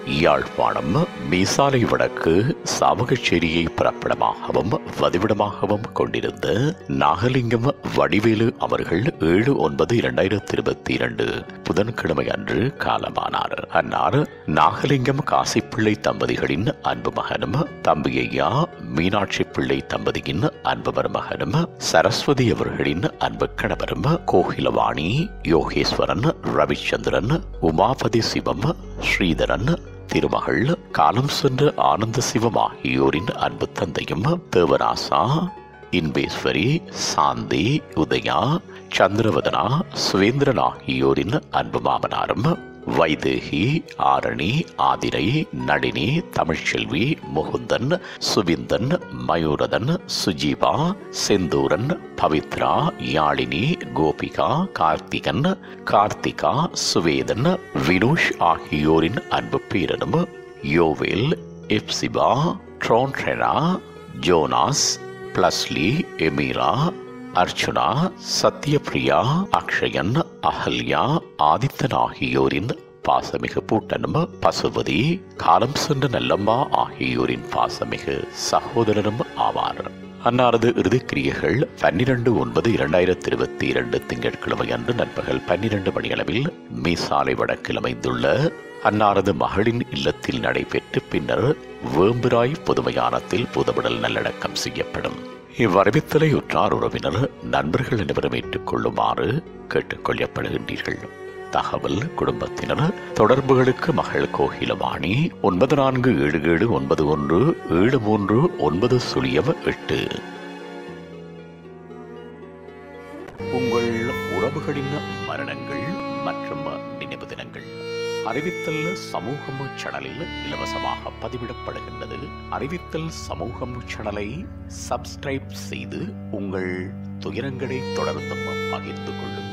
யாழ்ப்பாணம் மீசாலை வடக்கு சாவகச்சேரியை பிறப்பிடமாகவும் வதிவிடமாகவும் கொண்டிருந்த நாகலிங்கம் வடிவேலு அவர்கள் ஏழு ஒன்பது இரண்டாயிரத்தி இருபத்தி இரண்டு புதன்கிழமை அன்று காலமானார் அன்னார் நாகலிங்கம் காசிப்பிள்ளை தம்பதிகளின் அன்பு மகனும் தம்பியையா மீனாட்சி பிள்ளை தம்பதியின் அன்பு மருமகனும் சரஸ்வதி அவர்களின் அன்பு கணவரும் கோகிலவாணி யோகேஸ்வரன் ரவிச்சந்திரன் உமாபதி சிவம் ஸ்ரீதரன் திருமகள் காலம் சென்ற ஆனந்த சிவம் ஆகியோரின் அன்பு தந்தையும் தேவராசா இன்பேஸ்வரி சாந்தி உதயா சந்திரவதனா சுவேந்திரன் ஆகியோரின் அன்பு மாமனாரும் வைதேகி ஆரணி ஆதிரை நளினி தமிழ்ச்செல்வி முகுந்தன் சுவிந்தன் மயூரதன் சுஜீவா செந்தூரன் பவித்ரா யாழினி கோபிகா கார்த்திகன் கார்த்திகா சுவேதன் வினோஷ் ஆகியோரின் அன்பு பேரனும் யோவேல் எப்சிபா ட்ரோன்ட்ரெனா ஜோனாஸ் பிளஸ்லி எமீரா அர்ச்சுனா சத்யபிரியா அக்ஷயன் அகல்யா ஆதித்தன் ஆகியோரின் பாசமிகு பூட்டனும் பசுபதி காலம் சென்ற நல்லம்மா ஆகியோரின் பாசமிகு சகோதரனும் ஆவார் அன்னாரது இறுதிக்கிரியைகள் பன்னிரண்டு ஒன்பது இரண்டாயிரத்தி இருபத்தி இரண்டு திங்கட்கிழமை அன்று நண்பகல் பன்னிரண்டு மணியளவில் மீசாலை வடக்கில் அமைந்துள்ள அன்னாரது மகளின் இல்லத்தில் நடைபெற்று பின்னர் வேம்புராய் பொதுமையானத்தில் புதவிடல் நல்லடக்கம் செய்யப்படும் இவ்வரவித்தலை உற்றார் உறவினர் நண்பர்கள் அனைவரும் ஏற்றுக்கொள்ளுமாறு கேட்டுக்கொள்ளப்படுகின்றீர்கள் தகவல் குடும்பத்தினர் தொடர்புகளுக்கு மகள் கோகிலவாணி ஒன்பது நான்கு ஏழு ஏழு ஒன்பது ஒன்று ஏழு மூன்று ஒன்பது சுழியம் எட்டு உங்கள் உறவுகளின் மரணங்கள் மற்றும் நினைவு தினங்கள் அறிவித்தல் சமூகம் சேனலில் இலவசமாக பதிவிடப்படுகின்றது அறிவித்தல் சமூகம் சேனலை சப்ஸ்கிரைப் செய்து உங்கள் துயரங்களை தொடர்ந்தும் பகிர்ந்து கொள்ளுங்கள்